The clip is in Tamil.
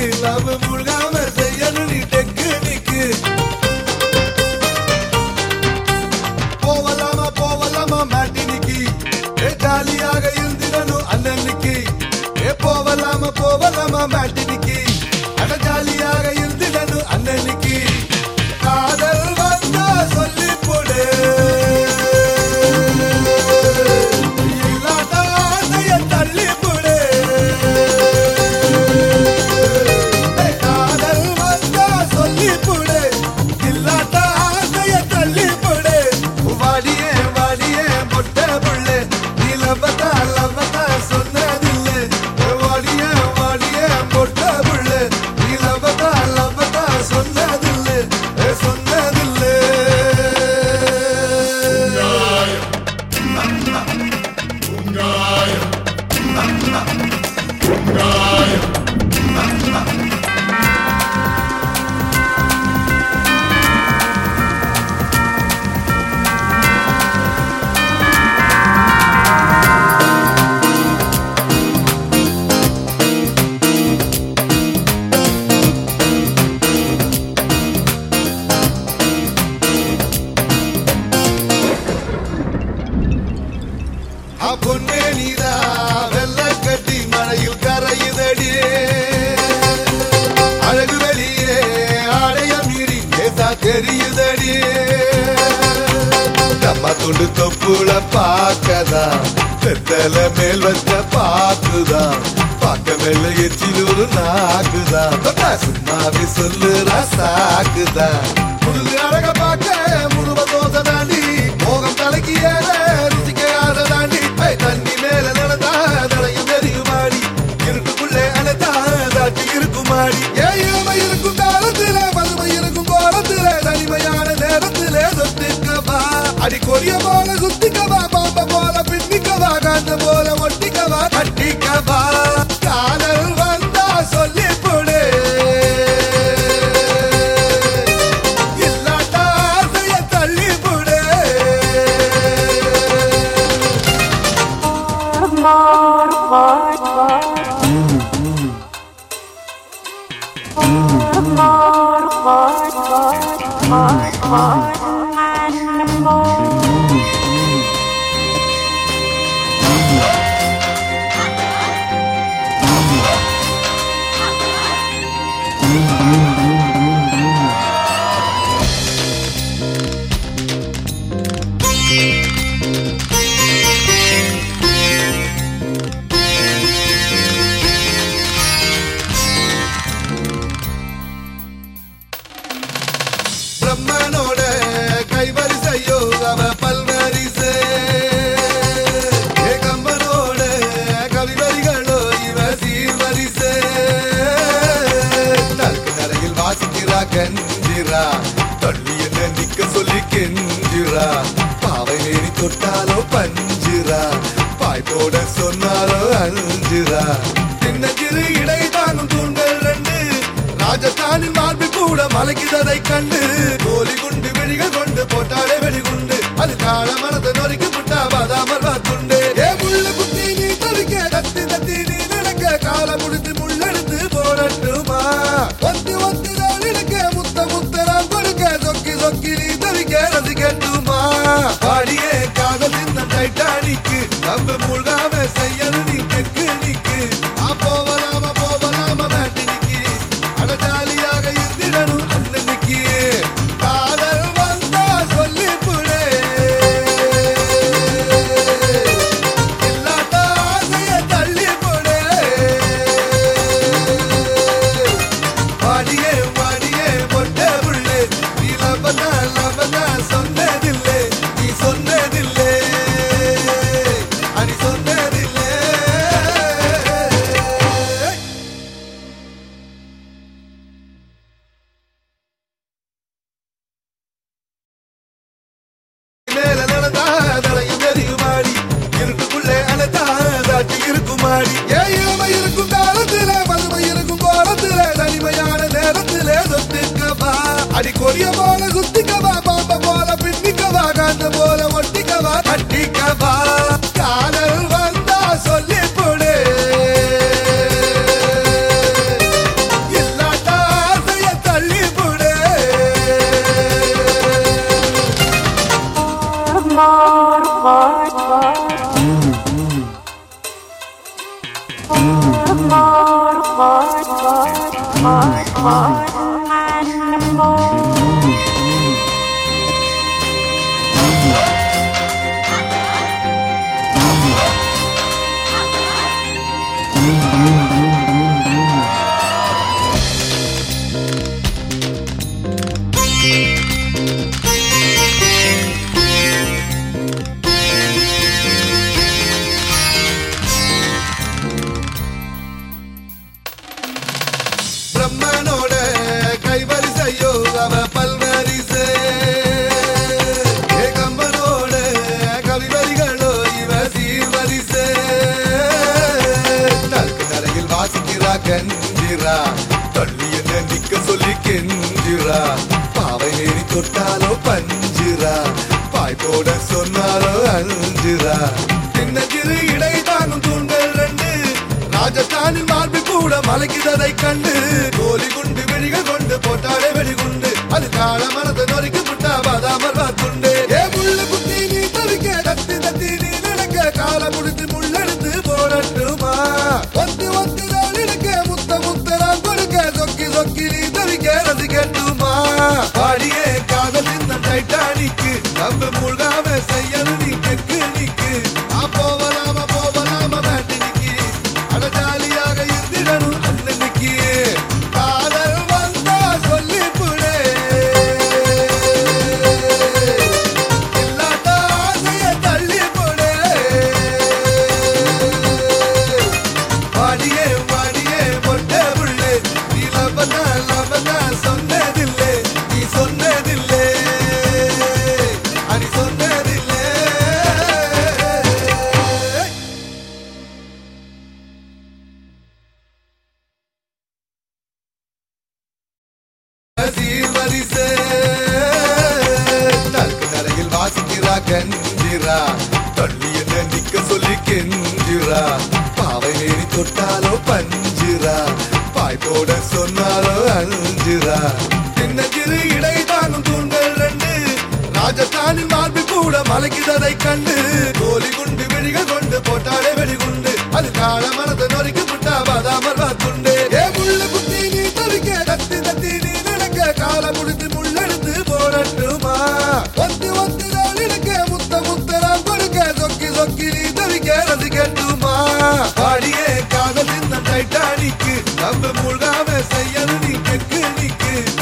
லவ் முழுகாம செய்யணும் நீ டெக்னிக்கு போவலாமா போவலாமா மாட்டினிக்கு ஏ ஜாலியாக இருந்திடணும் அண்ணனுக்கு ஏ போவலாமா போவலாமா மாட்டினிக்கு அட ஜாலியாக இருந்திடணும் அண்ணனுக்கு காதல் வந்தா சொல்லி போடு இல்லாட்டா ஆசைய தள்ளி போடு ஏய், காதல் வந்தா சொல்லி போடு இல்லாட்டா ஆசைய தள்ளி போடு வாடியே வாடியே மொட்டை புள்ளே நீ லவ்வதா லவ்வதா சொன்னதில்லை வாடியே வாடியே மொட்டை புள்ளே நீ லவ்வதா லவ்வதா சொன்னதில்லை ஏ, சொன்னதில்லை ஆ பொன்னே நீதா வெள்ள கட்டி மழையில் கரையுதடி அழகு வெளியே ஆடைய மீறி ஏதா தெரியுதடி நம்ம துண்டு தொப்புல பாக்கதா பெத்தல மேல் வச்ச பாக்குதா பாக்க மேல எச்சிலூரு நாக்குதா சும்மாவே சொல்லுற சாக்குதா முழு அழக பார்க்க முழுவ தோசை தாண்டி மோகம் தலைக்கு ஏற ருசிக்க ஆசை தாண்டி ஐ, தண்ணி மேல நடந்தா தலையும் தெரியுமாடி இருட்டுக்குள்ளே அழைத்தா தாட்டி இருக்குமாடி ஏழமை இருக்கும் காலத்தில பதுமை இருக்கும் கோலத்தில தனிமையான நேரத்திலே சொத்துக்கவா அடி கொடிய போல சுத்திக்கவா பாம்ப போல பின்னிக்கவா காந்த போல ஒட்டிக்கவா கட்டிக்கவா காதல் வந்தா சொல்லி போடு இல்லாட்டா ஆசைய தள்ளி போடு பிரம்மனோட கைவரிசையோ அவ பல்வரிசை ஏகம்பனோட கவிவரிகளோ இவ சீர்வரிசை நற்கு நரையில் வாசிக்கிறா கஞ்சிரா தள்ளி என்ன நிக்க சொல்லி கெஞ்சிரா பாவை நேரி தொட்டாலோ பஞ்சிரா பாய் போட சொன்னாலோ அஞ்சிரா சின்ன சிறு இடை தாங்கும் தூண்கள் ரெண்டு ராஜஸ்தானின் மார்பு கூட மலைக்குததை கண்டு கோலி குண்டு வெடிகள் கொண்டு போட்டாலே வெடிகுண்டு அது கால மனதை நொறுக்கி புட்டா பாதாமல் வாத்துண்டு ஏ முள்ளு குத்தி நீ தவிக்க தத்தி தத்தி நீ நடக்க கால முடித்து முள்ளெடுத்து போடட்டுமா ஒத்து ஒத்து நான் எடுக்க முத்த முத்த நான் கொடுக்க சொக்கி சொக்கி நீ தவிக்க ரசிக்கட்டுமா பாடியே காதல் இந்த டைட்டானிக்கு நம்ம முழுகாம செய்யணும் நீ தெற்கு நிக்கு போவலாம போவலாம மேட்டினிக்கு அட ஜாலியாக இருந்திடணும் அண்ணனுக்கு காதல் வந்தா சொல்லி புடு இல்லாட்டா ஆசைய தள்ளி போடு வாடியே வாடியே மொட்டை புள்ளே நீ லவனா லவனா சொன்னதில்லை நீ சொன்னதில்லை அடி சொன்னதில்லை மேல நடந்தா தலையும் தெரியுமாடி இருட்டுக்குள்ளே அனதா தாட்டி இருக்குமாடி ஏழமை இருக்கும் காலத்திலே பதுமை இருக்கும் கோலத்திலே தனிமையான நேரத்திலே சொத்திக்கவா அடி கொடிய போல சுத்திக்கவா பாம்ப போல பின்னிக்கவா காந்த போல ஒட்டிக்கவா கட்டிக்கவா காதல் வந்தா சொல்லி போடு பிரம்மனோட கைவரிசையோ அவ பல்வரிசை ஏகம்பனோட கவிவரிகளோ இவ சீர்வரிசை நல்கு நரையில் வாசிக்கிறா கஞ்சிரா தள்ளி என்ன நிக்க சொல்லி கெஞ்சிரா பாவை நேரி தொட்டாலோ பஞ்சிரா பாய் போட சொன்னாலோ அஞ்சிரா சின்ன சிறு இடை தாங்கும் தூண்கள் ரெண்டு ராஜஸ்தானில் மார்பு கூட மலைக்குததை கண்டு கோலி குண்டு வெடிகள் கொண்டு போட்டாலே வெடிகுண்டு அது கால மரத்தை நொறுக்கி புட்டா பாதாமர் வாத்துண்டு ஏ முள்ளு குத்தி நீ தவிக்க தத்தி தத்தி நீ நடக்க கால முடித்து முள்ளெடுத்து போடட்டுமா ஒத்து ஒத்து நான் எடுக்க முத்த முத்த நான் கொடுக்க சொக்கி சொக்கி நீ தவிக்க ரசிக்கட்டுமா பாடியே காதல் இந்த டைட்டானிக்கு நம்ம மூழ்காம செய்யணும் நீ கெக்கு நிக்கு ஆ போவலாம போவலாம வேட்டினிக்கு அட ஜாலியாக இருந்திடணும் அன்னைக்கு காதல் வந்தா சொல்லி புடே இல்லாத ஆசைய தள்ளி போடே வாடியே வாடியே மொட்டை புள்ளே நீ லபனா லபனா சொன்னதில்லை நீ சொன்னதில்லை அடி சொன்னதில்லை சீர்வரிசை நல்கு நரையில் வாசிக்கிறா கஞ்சிரா தள்ளி என்ன நிக்க சொல்லி கெஞ்சிரா பாவை நேரி தொட்டாலோ பஞ்சிரா பாய் போட சொன்னாலோ அஞ்சிரா சின்ன சிறு இடை தாங்கும் தூண்கள் ரெண்டு ராஜஸ்தானில் மார்பு கூட மலைக்குததை கண்டு கோலி குண்டு வெடிகள் கொண்டு போட்டாலே வெடிகுண்டு அது கால